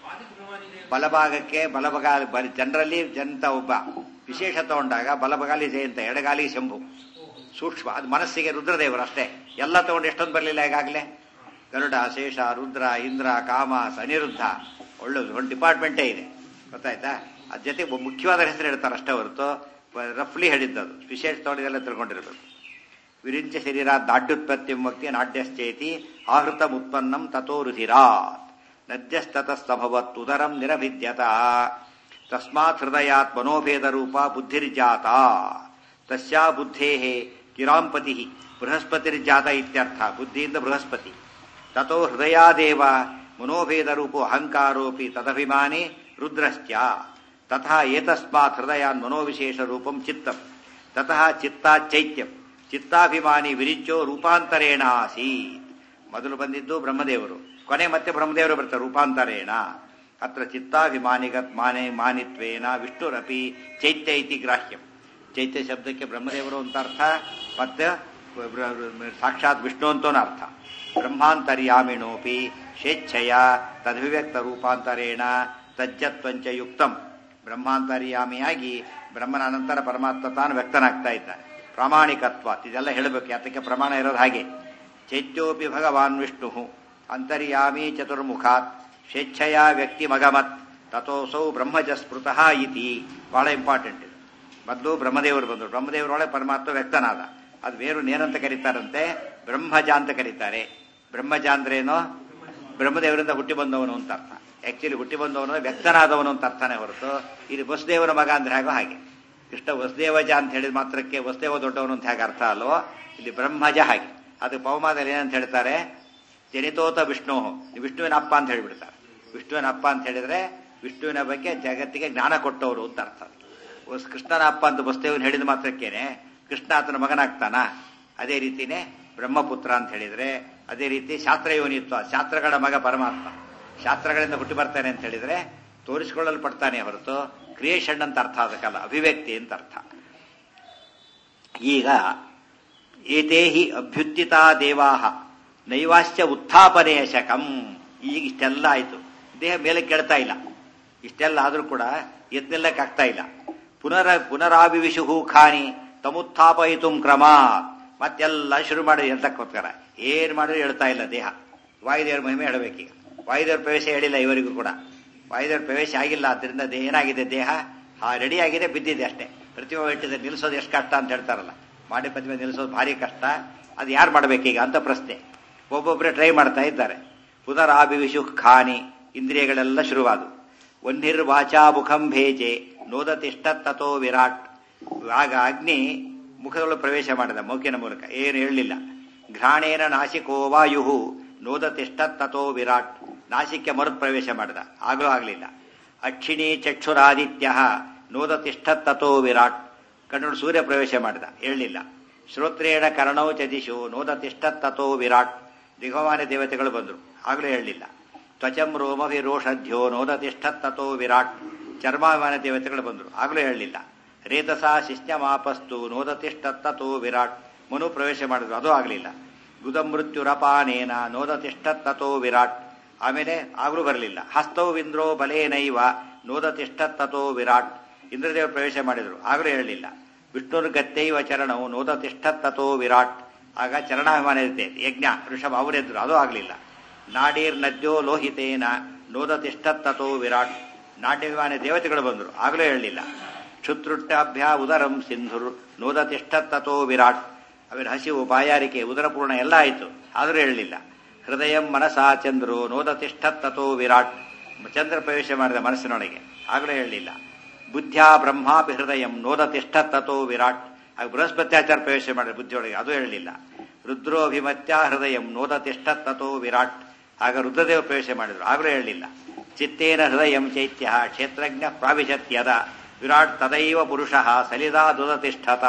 ಬಲಭಾಗಕ್ಕೆ ಬಲಭಾಗ ಜನರಲ್ಲಿ ಜಂತ ಒಬ್ಬ ವಿಶೇಷ ತಗೊಂಡಾಗ ಬಲಬಗಾಲಿ ಜಯಂತ ಎಡಗಾಲಿ ಶಂಭು ಸೂಕ್ಷ್ಮ ಅದು ಮನಸ್ಸಿಗೆ ರುದ್ರದೇವರು ಅಷ್ಟೇ ಎಲ್ಲ ತಗೊಂಡು ಎಷ್ಟೊಂದು ಬರಲಿಲ್ಲ ಈಗಾಗಲೇ ಗರುಡ ಶೇಷ ರುದ್ರ ಇಂದ್ರ ಕಾಮ ಅನಿರುದ್ಧ ಒಳ್ಳೆ ಒಂದು ಡಿಪಾರ್ಟ್ಮೆಂಟೇ ಇದೆ ಗೊತ್ತಾಯ್ತಾ ಅದ್ರ ಜೊತೆ ಒಬ್ಬ ಮುಖ್ಯವಾದ ಹೆಸರು ಹೇಳ್ತಾರೆ ಅಷ್ಟೇ ಹೊರತು ರಫ್ಲಿ ಹೇಳಿದ್ದದು ವಿಶೇಷ ತಗೊಂಡಿದೆಲ್ಲ ತಿಳ್ಕೊಂಡಿರ್ಬೇಕು ವಿರಿಂಚ ಶರೀರ ದಾಡ್ಯುತ್ಪತ್ತಿ ಭಕ್ತಿ ನಾಡ್ಯಶ್ಚೇತಿ ಆಹೃತ ಉತ್ಪನ್ನಂ ತಥೋ ರುಧಿರಾತ್ ನದ್ಯಸ್ತತಸ್ತಭವತ್ ಉದರಂ ನಿರಭಿದ್ಯತ ತಸ್ಮಾತ್ ಹೃದಯಾತ್ ಮನೋಭೇದ ರೂಪ ಬುದ್ಧಿರ್ಜಾತ ತಸ್ಯಾ ಬುದ್ಧೇ ಕಿರಾಂಪತಿ ಬೃಹಸ್ಪತಿರ್ಜಾತ ಇತ್ಯರ್ಥ ಬುದ್ಧಿಯಿಂದ ಬೃಹಸ್ಪತಿ ತಥೋ ಹೃದಯಾದೇವ ಮನೋಭೇದ ರೂಪೋ ಅಹಂಕಾರೋಪಿ ತದಭಿಮಾನಿ ರುದ್ರಶ್ಚ ತಥಾ ಏತಸ್ಮಾತ್ ಹೃದಯಾನ್ ಮನೋವಿಶೇಷ ರೂಪಂ ಚಿತ್ತಂ ತತಃ ಚಿತ್ತಾಚೈತ್ಯಂ ಚಿತ್ತಾಭಿಮಾನಿ ವಿರಿಚ್ಚೋ ರೂಪಾಂತರೇಣ ಆಸೀತ್ ಮೊದಲು ಬಂದಿದ್ದು ಬ್ರಹ್ಮದೇವರು ಕೊನೆ ಮತ್ತೆ ಬ್ರಹ್ಮದೇವರು ಬರ್ತಾರೆ ರೂಪಾಂತರೇಣ ಅತ್ರ ಚಿತ್ತಾಭಿಮಾನಿಗತ್ ಮಾನೆ ಮಾನಿತ್ವೇನ ವಿಷ್ಣುರಪಿ ಚೈತ್ಯ ಇತಿ ಗ್ರಾಹ್ಯಂ ಚೈತ್ಯ ಶಬ್ದಕ್ಕೆ ಬ್ರಹ್ಮದೇವರು ಅಂತ ಅರ್ಥ ಮತ್ತೆ ಸಾಕ್ಷಾತ್ ವಿಷ್ಣು ಅಂತೋನ ಅರ್ಥ ಬ್ರಹ್ಮಾಂತರ್ಯಾಮಿಣೋಪಿ ಸ್ವೇಚ್ಛೆಯ ತದಭಿವ್ಯಕ್ತ ರೂಪಾಂತರೇಣ ತಜ್ಜತ್ವಂಚ ಯುಕ್ತಂ ಬ್ರಹ್ಮಾಂತರ್ಯಾಮಿಯಾಗಿ ಬ್ರಹ್ಮನ ಅನಂತರ ಪರಮಾತ್ಮ ತಾನು ವ್ಯಕ್ತನಾಗ್ತಾ ಇದ್ದಾನೆ ಪ್ರಾಮಾಣಿಕತ್ವ ಇದೆಲ್ಲ ಹೇಳಬೇಕು ಯಾತಕ್ಕೆ ಪ್ರಮಾಣ ಇರೋದು ಹಾಗೆ ಚೈತ್ಯೋಪಿ ಭಗವಾನ್ ವಿಷ್ಣು ಅಂತರ್ಯಾಮಿ ಚತುರ್ಮುಖಾತ್ ಸ್ವೇಚ್ಛೆಯ ವ್ಯಕ್ತಿ ಮಗಮತ್ ತಥೋಸೌ ಬ್ರಹ್ಮಜ ಸ್ಮೃತಃ ಇತಿ ಬಹಳ ಇಂಪಾರ್ಟೆಂಟ್ ಇದು ಮೊದಲು ಬ್ರಹ್ಮದೇವರು ಬಂದರು ಬ್ರಹ್ಮದೇವರೊಳಗೆ ಪರಮಾತ್ಮ ವ್ಯಕ್ತನಾದ ಅದು ಬೇರು ಏನಂತ ಕರೀತಾರಂತೆ ಬ್ರಹ್ಮಜ ಅಂತ ಕರೀತಾರೆ ಬ್ರಹ್ಮಜ ಅಂದ್ರೇನು ಬ್ರಹ್ಮದೇವರಿಂದ ಹುಟ್ಟಿ ಬಂದವನು ಅಂತ ಅರ್ಥ ಆಕ್ಚುಲಿ ಹುಟ್ಟಿ ಬಂದವನು ವ್ಯಕ್ತನಾದವನು ಅಂತ ಅರ್ಥನೇ ಹೊರತು ಇದು ವಸುದೇವನ ಮಗ ಅಂದ್ರೆ ಹಾಗೋ ಹಾಗೆ ಕೃಷ್ಣ ವಸುದೇವಜ ಅಂತ ಹೇಳಿದ ಮಾತ್ರಕ್ಕೆ ವಸುದೇವ ದೊಡ್ಡವನು ಅಂತ ಹೇಗೆ ಅರ್ಥ ಅಲ್ವೋ ಇಲ್ಲಿ ಬ್ರಹ್ಮಜ ಹಾಗೆ ಅದು ಪವಮಾದಲ್ಲಿ ಏನಂತ ಹೇಳ್ತಾರೆ ಜನಿತೋತ ವಿಷ್ಣು ವಿಷ್ಣುವಿನ ಅಪ್ಪ ಅಂತ ಹೇಳಿಬಿಡ್ತಾರೆ ವಿಷ್ಣುವಿನ ಅಪ್ಪ ಅಂತ ಹೇಳಿದ್ರೆ ವಿಷ್ಣುವಿನ ಬಗ್ಗೆ ಜಗತ್ತಿಗೆ ಜ್ಞಾನ ಕೊಟ್ಟವರು ಅಂತ ಅರ್ಥ ವಸ್- ಕೃಷ್ಣನ ಅಪ್ಪ ಅಂತ ವಸುದೇವನ್ ಹೇಳಿದ ಮಾತ್ರಕ್ಕೇನೆ ಕೃಷ್ಣ ಆತನ ಮಗನಾಗ್ತಾನ ಅದೇ ರೀತಿನೇ ಬ್ರಹ್ಮಪುತ್ರ ಅಂತ ಹೇಳಿದ್ರೆ ಅದೇ ರೀತಿ ಶಾಸ್ತ್ರಯೋನಿತ್ವ ಶಾಸ್ತ್ರಗಳ ಮಗ ಪರಮಾತ್ಮ ಶಾಸ್ತ್ರಗಳಿಂದ ಹುಟ್ಟಿ ಬರ್ತಾನೆ ಅಂತ ಹೇಳಿದ್ರೆ ತೋರಿಸಿಕೊಳ್ಳಲ್ಪಡ್ತಾನೆ ಹೊರತು ಕ್ರಿಯೇಷನ್ ಅಂತ ಅರ್ಥ ಅದಕ್ಕಲ್ಲ ಅಭಿವ್ಯಕ್ತಿ ಅಂತ ಅರ್ಥ ಈಗ ಏತೇ ಹಿ ಅಭ್ಯುತ್ಥಿತಾ ದೇವಾಹ ನೈವಾಶ್ಚ ಉತ್ಥಾಪನೆಯ ಶಕಂ ಈಗ ಇಷ್ಟೆಲ್ಲ ಆಯ್ತು ದೇಹ ಮೇಲೆ ಕೆಡ್ತಾ ಇಲ್ಲ ಇಷ್ಟೆಲ್ಲ ಆದ್ರೂ ಕೂಡ ಎತ್ನೆಲ್ಲಕ್ಕೆ ಆಗ್ತಾ ಇಲ್ಲ ಪುನರ ಪುನರಾಭಿವಿಶುಹು ಖಾನಿ ತಮುತ್ಥಾಪಯಿತು ಕ್ರಮ ಮತ್ತೆಲ್ಲ ಶುರು ಮಾಡಿ ಹೇಳ್ತಕ್ಕೋಸ್ಕರ ಏನ್ ಮಾಡಿದ್ರು ಹೇಳ್ತಾ ಇಲ್ಲ ದೇಹ ವಾಯುದೇವರ ಮಹಿಮೆ ಹೇಳಬೇಕೀಗ ವಾಯುದೇವರ ಪ್ರವೇಶ ಹೇಳಿಲ್ಲ ಇವರಿಗೂ ಕೂಡ ವಾಯುದೇವರ ಪ್ರವೇಶ ಆಗಿಲ್ಲ ಆದ್ರಿಂದ ದೇ- ಏನಾಗಿದೆ ದೇಹ ಹಾ ರೆಡಿ ಆಗಿದೆ ಬಿದ್ದಿದೆ ಅಷ್ಟೇ ಪ್ರತಿಮೆ ಇಟ್ಟಿದೆ ನಿಲ್ಸೋದು ಎಷ್ಟು ಕಷ್ಟ ಅಂತ ಹೇಳ್ತಾರಲ್ಲ ಮಾಡಿ ಪ್ರತಿಮೆ ನಿಲ್ಸೋದು ಭಾರಿ ಕಷ್ಟ ಅದು ಯಾರು ಮಾಡ್ಬೇಕೀಗ ಅಂತ ಪ್ರಶ್ನೆ ಒಬ್ಬೊಬ್ಬರೇ ಟ್ರೈ ಮಾಡ್ತಾ ಇದ್ದಾರೆ ಪುನರಾಭಿವಿಶು ಖಾನಿ ಇಂದ್ರಿಯಗಳೆಲ್ಲ ಶುರುವಾದವು ಒಂದಿರ್ ವಾಚಾ ಮುಖಂ ಭೇಜೆ ನೋದತಿಷ್ಟ ತಥೋ ವಿರಾಟ್ ಆಗ ಅಗ್ನಿ ಮುಖದೊಳಗೆ ಪ್ರವೇಶ ಮಾಡಿದ ಮೂಕಿನ ಮೂಲಕ ಏನು ಹೇಳಲಿಲ್ಲ ಘ್ರಾಣೇನ ನಾಸಿಕೋ ವಾಯು ನೋದತಿಷ್ಟ ತಥೋ ವಿರಾಟ್ ನಾಸಿಕ್ಯ ಮರುತ್ ಪ್ರವೇಶ ಮಾಡಿದ ಆಗಲೂ ಆಗಲಿಲ್ಲ ಅಕ್ಷಿಣಿ ಚಕ್ಷುರಾದಿತ್ಯ ನೋದತಿಷ್ಠ ತಥೋ ವಿರಾಟ್ ಕಣ್ಣು ಸೂರ್ಯ ಪ್ರವೇಶ ಮಾಡಿದ ಹೇಳಲಿಲ್ಲ ಶ್ರೋತ್ರೇಣ ಕರ್ಣೌ ಚದಿಶು ನೋದತಿಷ್ಠ ತಥೋ ವಿರಾಟ್ ದಿಗಮಾನ್ಯ ದೇವತೆಗಳು ಬಂದರು ಆಗಲೂ ಹೇಳಲಿಲ್ಲ ತ್ವಚಂ ರೋಮಭಿರೋಷಧ್ಯ ನೋದತಿಷ್ಠ ತಥೋ ವಿರಾಟ್ ಚರ್ಮಾಭಿಮಾನ ದೇವತೆಗಳು ಬಂದರು ಆಗಲೂ ಹೇಳಲಿಲ್ಲ ರೇತಸ ಶಿಷ್ಯಮಾಪಸ್ತು ನೋದತಿಷ್ಠ ತಥೋ ವಿರಾಟ್ ಮನು ಪ್ರವೇಶ ಮಾಡಿದ್ರು ಅದು ಆಗಲಿಲ್ಲ ಗುದಮೃತ್ಯುರಪಾನೇನ ನೋದತಿಷ್ಠ ತಥೋ ವಿರಾಟ್ ಆಮೇಲೆ ಆಗಲೂ ಬರಲಿಲ್ಲ ಹಸ್ತೌ ಇಂದ್ರೋ ಬಲೇನೈವ ನೋದತಿಷ್ಠ ತಥೋ ವಿರಾಟ್ ಇಂದ್ರದೇವ ಪ್ರವೇಶ ಮಾಡಿದ್ರು ಆಗಲೂ ಹೇಳಲಿಲ್ಲ ವಿಷ್ಣುರ್ಗತ್ತೈವ ಚರಣವು ನೋದತಿಷ್ಠ ತಥೋ ವಿರಾಟ್ ಆಗ ಚರಣಾಭಿಮಾನ ಇರುತ್ತೆ ಯಜ್ಞ ಋಷಭ ಅವರೆದ್ರು ಅದು ಆಗಲಿಲ್ಲ ನಾಡೀರ್ ನದ್ಯೋ ಲೋಹಿತೇನ ನೋದತಿಷ್ಠ ತಥೋ ವಿರಾಟ್ ನಾಟ್ಯಾಭಿಮಾನ ದೇವತೆಗಳು ಬಂದರು ಆಗಲೂ ಹೇಳಲಿಲ್ಲ ಕ್ಷುತ್ರುಟ್ಟಾಭ್ಯ ಉದರಂ ಸಿಂಧುರ್ ನೋದತಿಷ್ಠ ತಥೋ ವಿರಾಟ್ ಅವರ ಹಸಿವು ಬಾಯಾರಿಕೆ ಉದರಪೂರ್ಣ ಎಲ್ಲ ಆಯಿತು ಆದರೂ ಹೇಳಲಿಲ್ಲ ಹೃದಯ ಮನಸಾ ಚಂದ್ರು ನೋದತಿಷ್ಠ ತಥೋ ವಿರಾಟ್ ಚಂದ್ರ ಪ್ರವೇಶ ಮಾಡಿದ ಮನಸ್ಸಿನೊಳಗೆ ಆಗಲೂ ಹೇಳಲಿಲ್ಲ ಬುದ್ಧ್ಯಾ ಬ್ರಹ್ಮಾಪಿ ಹೃದಯ ನೋದತಿಷ್ಠ ತಥೋ ವಿರಾಟ್ ಆಗ ಬೃಹಸ್ಪತ್ಯಾಚಾರ ಪ್ರವೇಶ ಮಾಡಿದ ಬುದ್ಧಿಯೊಳಗೆ ಅದು ಹೇಳಲಿಲ್ಲ ರುದ್ರೋಭಿಮತ್ಯ ಹೃದಯ ನೋದತಿಷ್ಠ ತಥೋ ವಿರಾಟ್ ಆಗ ರುದ್ರದೇವ ಪ್ರವೇಶ ಮಾಡಿದ್ರು ಆಗಲೂ ಹೇಳಲಿಲ್ಲ ಚಿತ್ತೇನ ಹೃದಯ ಚೈತ್ಯ ಕ್ಷೇತ್ರಜ್ಞ ಪ್ರಾವಿಶತ್ಯದ ವಿರಾಟ್ ತದೈವ ಪುರುಷ ಸಲಿದಾ ದುದತಿಷ್ಠತ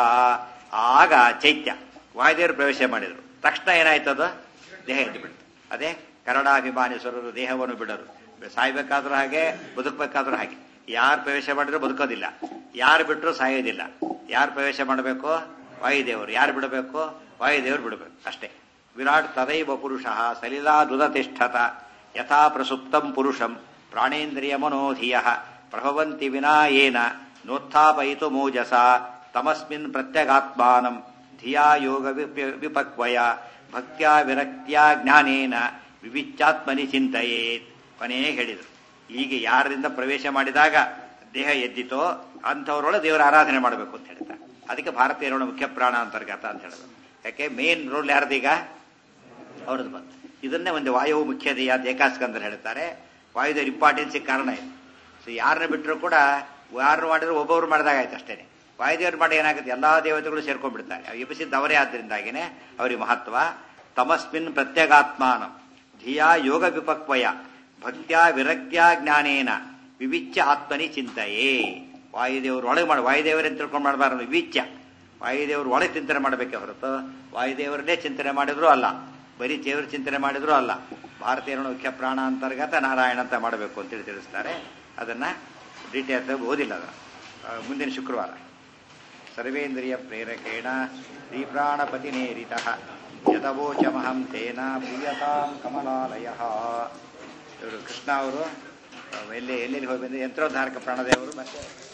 ಆಗ ಚೈತ್ಯ ವಾಯುದೇವರು ಪ್ರವೇಶ ಮಾಡಿದರು ತಕ್ಷಣ ಏನಾಯ್ತದ ದೇಹ ಎದ್ದು ಬಿಡ್ತು ಅದೇ ಕನ್ನಡಾಭಿಮಾನಿ ಸ್ವರರು ದೇಹವನ್ನು ಬಿಡರು ಸಾಯ್ಬೇಕಾದ್ರೂ ಹಾಗೆ ಬದುಕಬೇಕಾದ್ರೂ ಹಾಗೆ ಯಾರು ಪ್ರವೇಶ ಮಾಡಿದ್ರು ಬದುಕೋದಿಲ್ಲ ಯಾರು ಬಿಟ್ಟರು ಸಾಯೋದಿಲ್ಲ ಯಾರು ಪ್ರವೇಶ ಮಾಡಬೇಕು ವಾಯುದೇವರು ಯಾರು ಬಿಡಬೇಕು ವಾಯುದೇವರು ಬಿಡಬೇಕು ಅಷ್ಟೇ ವಿರಾಟ್ ತದೈವ ಪುರುಷ ಸಲಿಲಾ ದುದತಿಷ್ಠತ ಯಥಾ ಪ್ರಸುಪ್ತಂ ಪುರುಷಂ ಪ್ರಾಣೇಂದ್ರಿಯ ಮನೋಧಿಯ ಪ್ರಭವಂತಿ ವಿನಾ ಏನ ನೋತ್ಥಾಪಯಿತು ಮೋಜಸ ತಮಸ್ಮಿನ್ ಪ್ರತ್ಯಗಾತ್ಮಾನಂ ಧಿಯಾ ಯೋಗ ವಿಪ- ವಿಪಕ್ವಯ ಭಕ್ತ್ಯಾ ವಿರಕ್ತ್ಯಾ ಜ್ಞಾನೇನ ವಿವಿಚ್ಚಾತ್ಮನಿ ಚಿಂತೆಯೇತ್ ಕೊನೆಯೇ ಹೇಳಿದರು ಹೀಗೆ ಯಾರಿಂದ ಪ್ರವೇಶ ಮಾಡಿದಾಗ ದೇಹ ಎದ್ದಿತೋ ಅಂಥವರೊಳ ದೇವರ ಆರಾಧನೆ ಮಾಡಬೇಕು ಅಂತ ಹೇಳ್ತಾರೆ ಅದಕ್ಕೆ ಭಾರತೀಯರ ಮುಖ್ಯ ಪ್ರಾಣ ಅಂತರ್ಗತ ಅಂತ ಹೇಳಿದ್ರು ಯಾಕೆ ಮೇನ್ ರೋಲ್ ಯಾರ್ದೀಗ ಅವ್ರದ್ದು ಬಂತು ಇದನ್ನೇ ಒಂದು ವಾಯುವು ಮುಖ್ಯತೆಯ ಏಕಾಸ್ಕಂದ್ರೆ ಹೇಳ್ತಾರೆ ವಾಯುದೇವ್ರ ಇಂಪಾರ್ಟೆನ್ಸಿಗೆ ಕಾರಣ ಇದು ಸೊ ಯಾರನ್ನ ಬಿಟ್ಟರು ಕೂಡ ಯಾರು ಮಾಡಿದ್ರು ಒಬ್ಬೊಬ್ರು ಮಾಡಿದಾಗ ಆಯ್ತು ಅಷ್ಟೇನೆ ವಾಯುದೇವರು ಮಾಡಿ ಏನಾಗುತ್ತೆ ಎಲ್ಲಾ ದೇವತೆಗಳು ಸೇರ್ಕೊಂಡ್ಬಿಡ್ತಾರೆ ಅವು ಎಬ್ಬಿಸಿದ್ದು ಅವರೇ ಆದ್ದರಿಂದಾಗಿನೇ ಅವರಿಗೆ ಮಹತ್ವ ತಮಸ್ಮಿನ್ ಪ್ರತ್ಯಗಾತ್ಮಾನಂ ಧಿಯಾ ಯೋಗ ವಿಪಕ್ವಯ ಭಕ್ತ್ಯ ವಿರಕ್ತ್ಯ ಜ್ಞಾನೇನ ವಿವಿಚ್ಯ ಆತ್ಮನಿ ಚಿಂತೆಯೇ ವಾಯುದೇವರು ಒಳಗೆ ಮಾಡಿ ವಾಯುದೇವರೇ ತಿಳ್ಕೊಂಡು ಮಾಡಬಾರದು ವಿವಿಚ್ಯ ವಾಯುದೇವರು ಒಳಗೆ ಚಿಂತನೆ ಮಾಡಬೇಕೆ ಹೊರತು ವಾಯುದೇವರನ್ನೇ ಚಿಂತನೆ ಮಾಡಿದ್ರು ಅಲ್ಲ ಬರೀ ದೇವರ ಚಿಂತನೆ ಮಾಡಿದ್ರು ಅಲ್ಲ ಭಾರತೀಯರ ಮುಖ್ಯ ಪ್ರಾಣ ಅಂತರ್ಗತ ನಾರಾಯಣ ಅಂತ ಮಾಡಬೇಕು ಅಂತೇಳಿ ತಿಳಿಸ್ತಾರೆ ಅದನ್ನ ಡೀಟೇಲ್ಸ್ ಓದಿಲ್ಲ ಅದನ್ನ ಆ, ಮುಂದಿನ ಶುಕ್ರವಾರ ಸರ್ವೇಂದ್ರಿಯ ಪ್ರೇರಕೇಣ ಶ್ರೀಪ್ರಾಣಪತಿನೇರಿತ ಯದವೋಚಮಹಂ ತೇನ ಪ್ರಿಯತಾಂ ಕಮಲಾಲಯ ಇವರು ಕೃಷ್ಣ ಅವರು ಎಲ್ಲಿ ಎಲ್ಲೆಲ್ಲಿ ಹೋಗಿ ಬಂದ್ರೆ ಯಂತ್ರೋದ್ಧಾರಕ ಪ್ರಾಣದೇವರು ಮತ್ತೆ